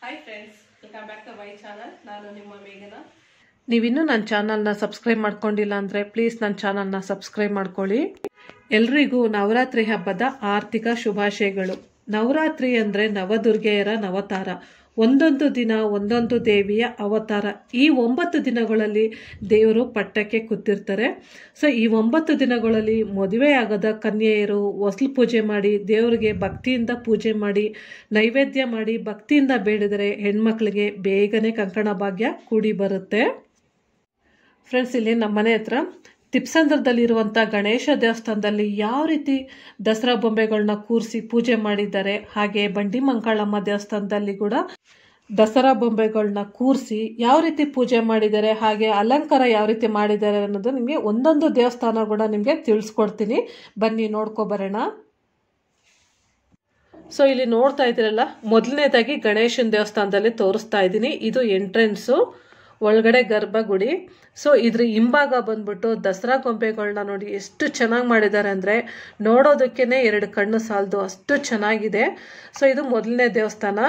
hi friends welcome back to my channel ನಾನು ನಿಮ್ಮ ಮೇಘನ ನೀವಿನ್ನೂ ನನ್ನ ಚಾನಲ್ನ ಸಬ್ಸ್ಕ್ರೈಬ್ ಮಾಡ್ಕೊಂಡಿಲ್ಲ ಅಂದರೆ ಪ್ಲೀಸ್ ನನ್ನ ಚಾನಲ್ನ ಸಬ್ಸ್ಕ್ರೈಬ್ ಮಾಡ್ಕೊಳ್ಳಿ ಎಲ್ರಿಗೂ ನವರಾತ್ರಿ ಹಬ್ಬದ ಆರ್ಥಿಕ ಶುಭಾಶಯಗಳು ನವರಾತ್ರಿ ಅಂದರೆ ನವದುರ್ಗೆಯರ ನವತಾರ ಒಂದೊಂದು ದಿನ ಒಂದೊಂದು ದೇವಿಯ ಅವತಾರ ಈ ಒಂಬತ್ತು ದಿನಗಳಲ್ಲಿ ದೇವರು ಪಟ್ಟಕ್ಕೆ ಕೂತಿರ್ತಾರೆ ಸೊ ಈ ಒಂಬತ್ತು ದಿನಗಳಲ್ಲಿ ಮದುವೆಯಾಗದ ಕನ್ಯೆಯರು ಹೊಸ್ಲು ಪೂಜೆ ಮಾಡಿ ದೇವರಿಗೆ ಭಕ್ತಿಯಿಂದ ಪೂಜೆ ಮಾಡಿ ನೈವೇದ್ಯ ಮಾಡಿ ಭಕ್ತಿಯಿಂದ ಬೇಡಿದರೆ ಹೆಣ್ಮಕ್ಳಿಗೆ ಬೇಗನೆ ಕಂಕಣ ಭಾಗ್ಯ ಕೂಡಿ ಬರುತ್ತೆ ಫ್ರೆಂಡ್ಸ್ ಇಲ್ಲಿ ನಮ್ಮ ಮನೆ ಹತ್ರ ತಿಪ್ಸಂದ್ರದಲ್ಲಿರುವಂಥ ಗಣೇಶ ದೇವಸ್ಥಾನದಲ್ಲಿ ಯಾವ ರೀತಿ ದಸರಾ ಬೊಂಬೆಗಳನ್ನ ಕೂರಿಸಿ ಪೂಜೆ ಮಾಡಿದ್ದಾರೆ ಹಾಗೆ ಬಂಡಿ ಮಂಕಾಳಮ್ಮ ದೇವಸ್ಥಾನದಲ್ಲಿ ಕೂಡ ದಸರಾ ಬೊಂಬೆಗಳನ್ನ ಕೂರಿಸಿ ಯಾವ ರೀತಿ ಪೂಜೆ ಮಾಡಿದ್ದಾರೆ ಹಾಗೆ ಅಲಂಕಾರ ಯಾವ ರೀತಿ ಮಾಡಿದ್ದಾರೆ ಅನ್ನೋದು ನಿಮಗೆ ಒಂದೊಂದು ದೇವಸ್ಥಾನ ಕೂಡ ನಿಮಗೆ ತಿಳಿಸ್ಕೊಡ್ತೀನಿ ಬನ್ನಿ ನೋಡ್ಕೊಬರೋಣ ಸೊ ಇಲ್ಲಿ ನೋಡ್ತಾ ಇದ್ದೀರಲ್ಲ ಮೊದಲನೇದಾಗಿ ಗಣೇಶನ ದೇವಸ್ಥಾನದಲ್ಲಿ ತೋರಿಸ್ತಾ ಇದ್ದೀನಿ ಇದು ಎಂಟ್ರೆನ್ಸು ಒಳಗಡೆ ಗರ್ಭಗುಡಿ ಸೊ ಇದ್ರ ಹಿಂಭಾಗ ಬಂದ್ಬಿಟ್ಟು ದಸರಾ ಗೊಂಬೆಗಳನ್ನ ನೋಡಿ ಎಷ್ಟು ಚೆನ್ನಾಗಿ ಮಾಡಿದ್ದಾರೆ ಅಂದರೆ ನೋಡೋದಕ್ಕೇ ಎರಡು ಕಣ್ಣು ಸಾಲದು ಅಷ್ಟು ಚೆನ್ನಾಗಿದೆ ಸೊ ಇದು ಮೊದಲನೇ ದೇವಸ್ಥಾನ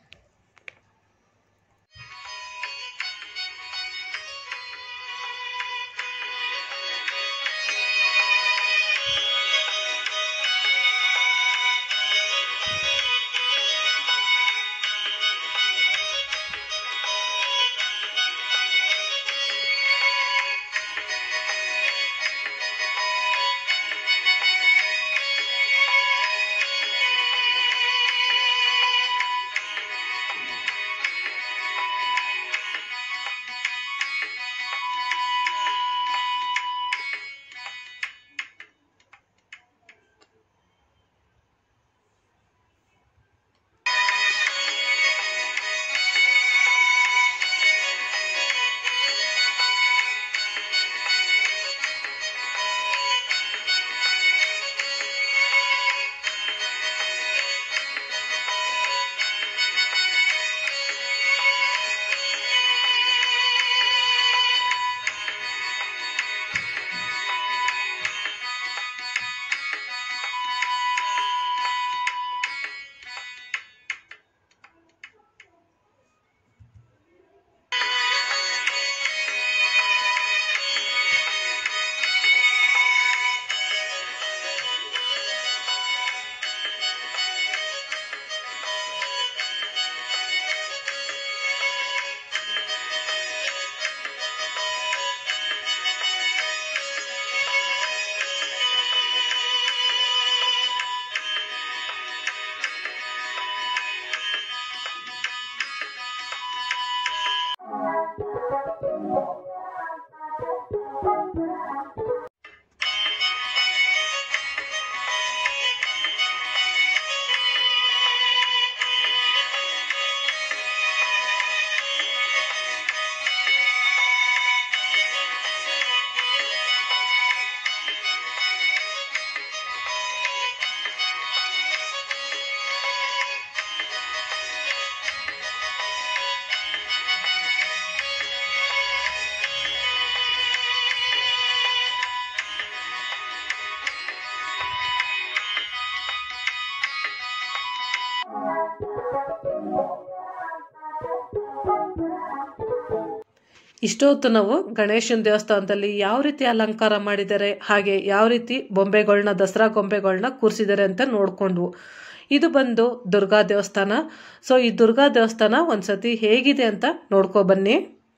ಇಷ್ಟೊತ್ತು ನಾವು ಗಣೇಶನ ದೇವಸ್ಥಾನದಲ್ಲಿ ಯಾವ ರೀತಿ ಅಲಂಕಾರ ಮಾಡಿದ್ದಾರೆ ಹಾಗೆ ಯಾವ ರೀತಿ ಬೊಂಬೆಗಳನ್ನ ದಸರಾ ಗೊಂಬೆಗಳನ್ನ ಕೂರಿಸಿದ್ದಾರೆ ಅಂತ ನೋಡ್ಕೊಂಡ್ವು ಇದು ಬಂದು ದುರ್ಗಾ ದೇವಸ್ಥಾನ ಸೊ ಈ ದುರ್ಗಾ ದೇವಸ್ಥಾನ ಒಂದ್ಸತಿ ಹೇಗಿದೆ ಅಂತ ನೋಡ್ಕೊ ಬನ್ನಿ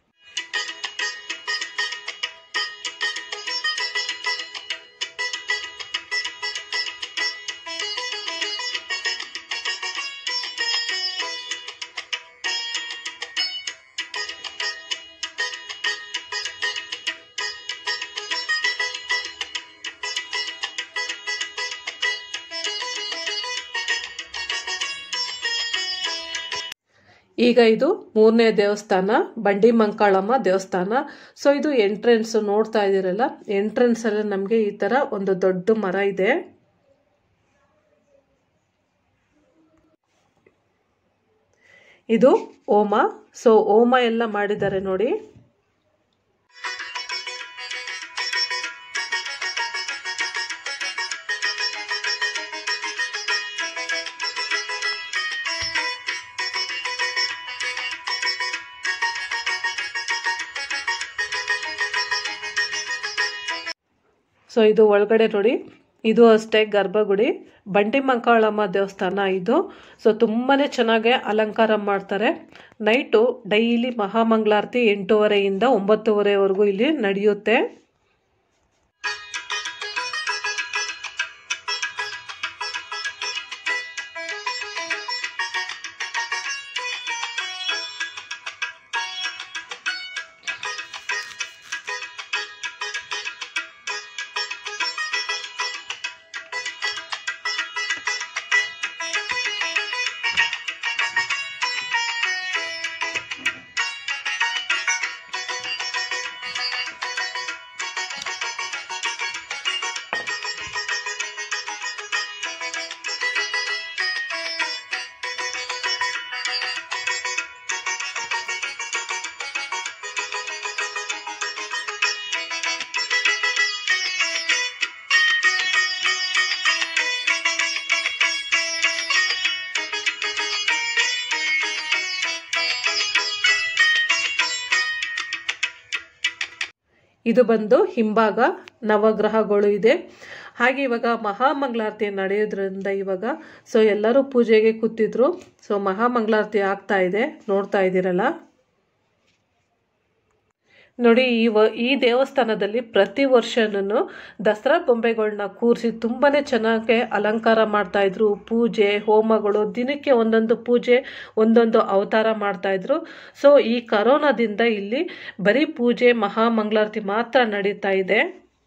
ಈಗ ಇದು ಮೂರನೇ ದೇವಸ್ಥಾನ ಬಂಡಿ ಮಂಕಾಳಮ್ಮ ದೇವಸ್ಥಾನ ಸೊ ಇದು ಎಂಟ್ರೆನ್ಸ್ ನೋಡ್ತಾ ಇದ್ದೀರಲ್ಲ ಎಂಟ್ರೆನ್ಸ್ ಅಲ್ಲಿ ನಮಗೆ ಈ ತರ ಒಂದು ದೊಡ್ಡ ಮರ ಇದೆ ಇದು ಓಮ ಸೊ ಓಮ ಎಲ್ಲ ಮಾಡಿದ್ದಾರೆ ನೋಡಿ ಸೊ ಇದು ಒಳಗಡೆ ನೋಡಿ ಇದು ಅಷ್ಟೇ ಗರ್ಭಗುಡಿ ಬಂಡಿ ಮಂಕಾಳಮ್ಮ ದೇವಸ್ಥಾನ ಇದು ಸೊ ತುಂಬಾ ಚೆನ್ನಾಗಿ ಅಲಂಕಾರ ಮಾಡ್ತಾರೆ ನೈಟು ಡೈಲಿ ಮಹಾಮಂಗಳಾರತಿ ಎಂಟೂವರೆಯಿಂದ ಒಂಬತ್ತುವರೆವರೆಗೂ ಇಲ್ಲಿ ನಡೆಯುತ್ತೆ ಇದು ಬಂದು ಹಿಂಭಾಗ ನವಗ್ರಹಗಳು ಇದೆ ಹಾಗೆ ಇವಾಗ ಮಹಾಮಂಗಳಾರತಿ ನಡೆಯೋದ್ರಿಂದ ಇವಾಗ ಸೊ ಎಲ್ಲರೂ ಪೂಜೆಗೆ ಕೂತಿದ್ರು ಸೊ ಮಹಾಮಂಗಳಾರತಿ ಆಗ್ತಾ ಇದೆ ನೋಡ್ತಾ ಇದ್ದೀರಲ್ಲ ನೋಡಿ ಈ ವ ಈ ದೇವಸ್ಥಾನದಲ್ಲಿ ಪ್ರತಿ ವರ್ಷನೂ ದಸರಾ ಬೊಂಬೆಗಳನ್ನ ಕೂರಿಸಿ ತುಂಬಾ ಚೆನ್ನಾಗಿ ಅಲಂಕಾರ ಮಾಡ್ತಾ ಇದ್ರು ಪೂಜೆ ಹೋಮಗಳು ದಿನಕ್ಕೆ ಒಂದೊಂದು ಪೂಜೆ ಒಂದೊಂದು ಅವತಾರ ಮಾಡ್ತಾ ಇದ್ರು ಸೊ ಈ ಕರೋನಾದಿಂದ ಇಲ್ಲಿ ಬರೀ ಪೂಜೆ ಮಹಾಮಂಗಳಾರತಿ ಮಾತ್ರ ನಡೀತಾ ಇದೆ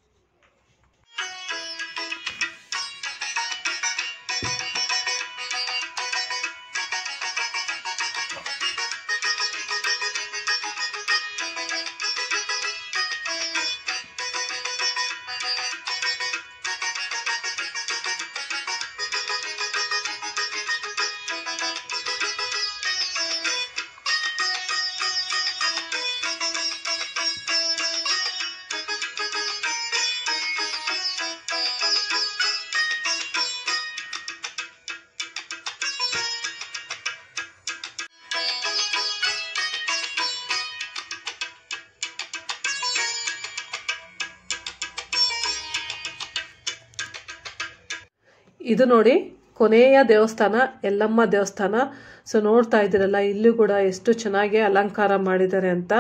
ಇದು ನೋಡಿ ಕೊನೆಯ ದೇವಸ್ಥಾನ ಎಲ್ಲಮ್ಮ ದೇವಸ್ಥಾನ ಸೊ ನೋಡ್ತಾ ಇದ್ದೀರಲ್ಲ ಇಲ್ಲೂ ಕೂಡ ಎಷ್ಟು ಚೆನ್ನಾಗಿ ಅಲಂಕಾರ ಮಾಡಿದ್ದಾರೆ ಅಂತ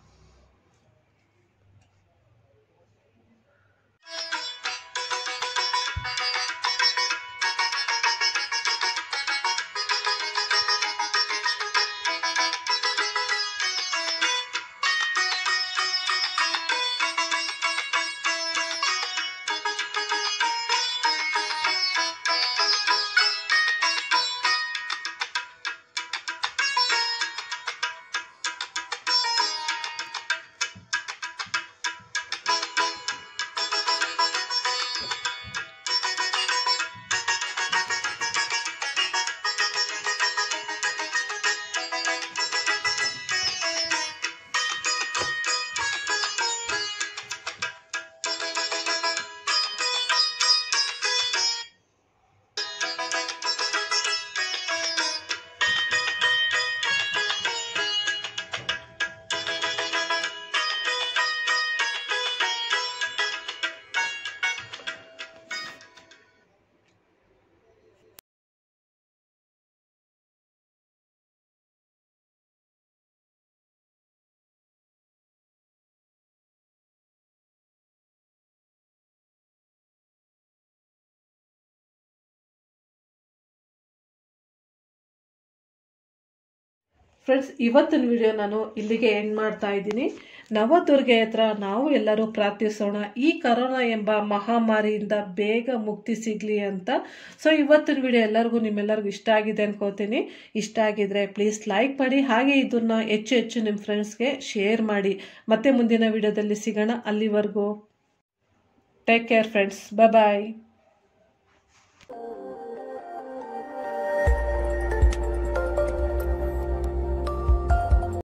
ಫ್ರೆಂಡ್ಸ್ ಇವತ್ತಿನ ವಿಡಿಯೋ ನಾನು ಇಲ್ಲಿಗೆ ಎಂಡ್ ಮಾಡ್ತಾ ಇದ್ದೀನಿ ನವದುರ್ಗೆ ಹತ್ರ ನಾವು ಎಲ್ಲರೂ ಪ್ರಾರ್ಥಿಸೋಣ ಈ ಕರೋನಾ ಎಂಬ ಮಹಾಮಾರಿಯಿಂದ ಬೇಗ ಮುಕ್ತಿ ಸಿಗಲಿ ಅಂತ ಸೊ ಇವತ್ತಿನ ವಿಡಿಯೋ ಎಲ್ಲರಿಗೂ ನಿಮ್ಮೆಲ್ಲರಿಗೂ ಇಷ್ಟ ಆಗಿದೆ ಅನ್ಕೋತೀನಿ ಇಷ್ಟ ಆಗಿದ್ರೆ ಪ್ಲೀಸ್ ಲೈಕ್ ಮಾಡಿ ಹಾಗೆ ಇದನ್ನ ಹೆಚ್ಚು ಹೆಚ್ಚು ನಿಮ್ಮ ಫ್ರೆಂಡ್ಸ್ಗೆ ಶೇರ್ ಮಾಡಿ ಮತ್ತೆ ಮುಂದಿನ ವಿಡಿಯೋದಲ್ಲಿ ಸಿಗೋಣ ಅಲ್ಲಿವರೆಗೂ ಟೇಕ್ ಕೇರ್ ಫ್ರೆಂಡ್ಸ್ ಬಾಯ್